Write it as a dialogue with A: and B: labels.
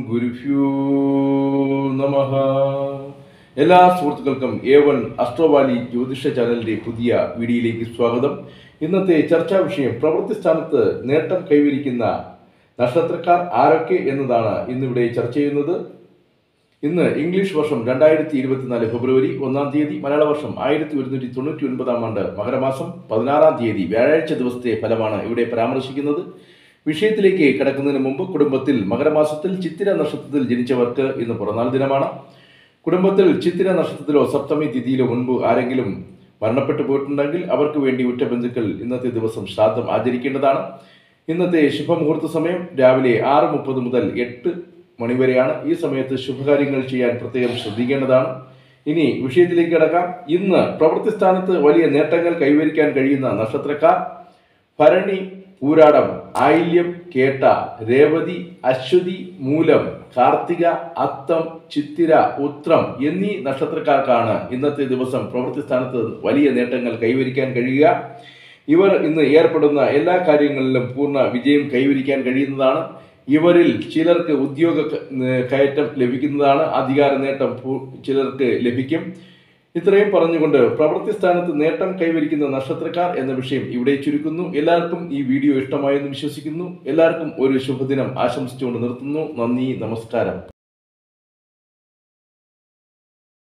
A: ഗുരുഭ്യോ നമഃ എല്ലാ സുഹൃത്തുക്കൾക്കും എ വൺ അസ്ട്രോവാലി ജ്യോതിഷ ചാനലിന്റെ പുതിയ വീഡിയോയിലേക്ക് സ്വാഗതം ഇന്നത്തെ ചർച്ചാ വിഷയം പ്രവൃത്തി സ്ഥാനത്ത് നേട്ടം കൈവരിക്കുന്ന നക്ഷത്രക്കാർ ആരൊക്കെ എന്നതാണ് ഇന്നിവിടെ ചർച്ച ചെയ്യുന്നത് ഇന്ന് ഇംഗ്ലീഷ് വർഷം രണ്ടായിരത്തി ഇരുപത്തിനാല് ഫെബ്രുവരി ഒന്നാം തീയതി മലയാള വർഷം ആയിരത്തി ഒരുന്നൂറ്റി തൊണ്ണൂറ്റി ഒൻപതാം ആണ്ട് മകരമാസം പതിനാറാം തീയതി വ്യാഴാഴ്ച ദിവസത്തെ ഫലമാണ് ഇവിടെ പരാമർശിക്കുന്നത് വിഷയത്തിലേക്ക് കടക്കുന്നതിന് മുമ്പ് കുടുംബത്തിൽ മകരമാസത്തിൽ ചിത്തിര നക്ഷത്രത്തിൽ ജനിച്ചവർക്ക് ഇന്ന് പിറന്നാൾ ദിനമാണ് കുടുംബത്തിൽ ചിത്തിര നക്ഷത്രത്തിലോ സപ്തമി തിഥിയിലോ മുൻപ് ആരെങ്കിലും മരണപ്പെട്ടു പോയിട്ടുണ്ടെങ്കിൽ അവർക്ക് വേണ്ടി ഉറ്റ ബന്ധുക്കൾ ഇന്നത്തെ ദിവസം ശ്രാദ്ധം ആചരിക്കേണ്ടതാണ് ഇന്നത്തെ ശുഭമുഹൂർത്ത സമയം രാവിലെ ആറ് മുപ്പത് മുതൽ എട്ട് മണിവരെയാണ് ഈ സമയത്ത് ശുഭകാര്യങ്ങൾ ചെയ്യാൻ പ്രത്യേകം ശ്രദ്ധിക്കേണ്ടതാണ് ഇനി വിഷയത്തിലേക്ക് കിടക്കാം ഇന്ന് പ്രവൃത്തി സ്ഥാനത്ത് വലിയ നേട്ടങ്ങൾ കൈവരിക്കാൻ കഴിയുന്ന നക്ഷത്രക്കാർ ഭരണി പൂരാടം ആയില്യം കേട്ട രേവതി അശ്വതി മൂലം കാർത്തിക അത്തം ചിത്തിര ഉത്രം എന്നീ നക്ഷത്രക്കാർക്കാണ് ഇന്നത്തെ ദിവസം പ്രവൃത്തി സ്ഥാനത്ത് വലിയ നേട്ടങ്ങൾ കൈവരിക്കാൻ കഴിയുക ഇവർ ഇന്ന് ഏർപ്പെടുന്ന എല്ലാ കാര്യങ്ങളിലും പൂർണ്ണ വിജയം കൈവരിക്കാൻ കഴിയുന്നതാണ് ഇവരിൽ ചിലർക്ക് ഉദ്യോഗ ക- ഏർ കയറ്റം ലഭിക്കുന്നതാണ് അധികാര നേട്ടം പൂ- ചിലർക്ക് ലഭിക്കും ഇത്രയും പറഞ്ഞുകൊണ്ട് പ്രവൃത്തി സ്ഥാനത്ത് നേട്ടം കൈവരിക്കുന്ന നക്ഷത്രക്കാർ എന്ന വിഷയം ഇവിടെ ചുരുക്കുന്നു എല്ലാവർക്കും ഈ വീഡിയോ ഇഷ്ടമായെന്ന് വിശ്വസിക്കുന്നു എല്ലാവർക്കും ഒരു ശുഭദിനം ആശംസിച്ചുകൊണ്ട് നിർത്തുന്നു നന്ദി നമസ്കാരം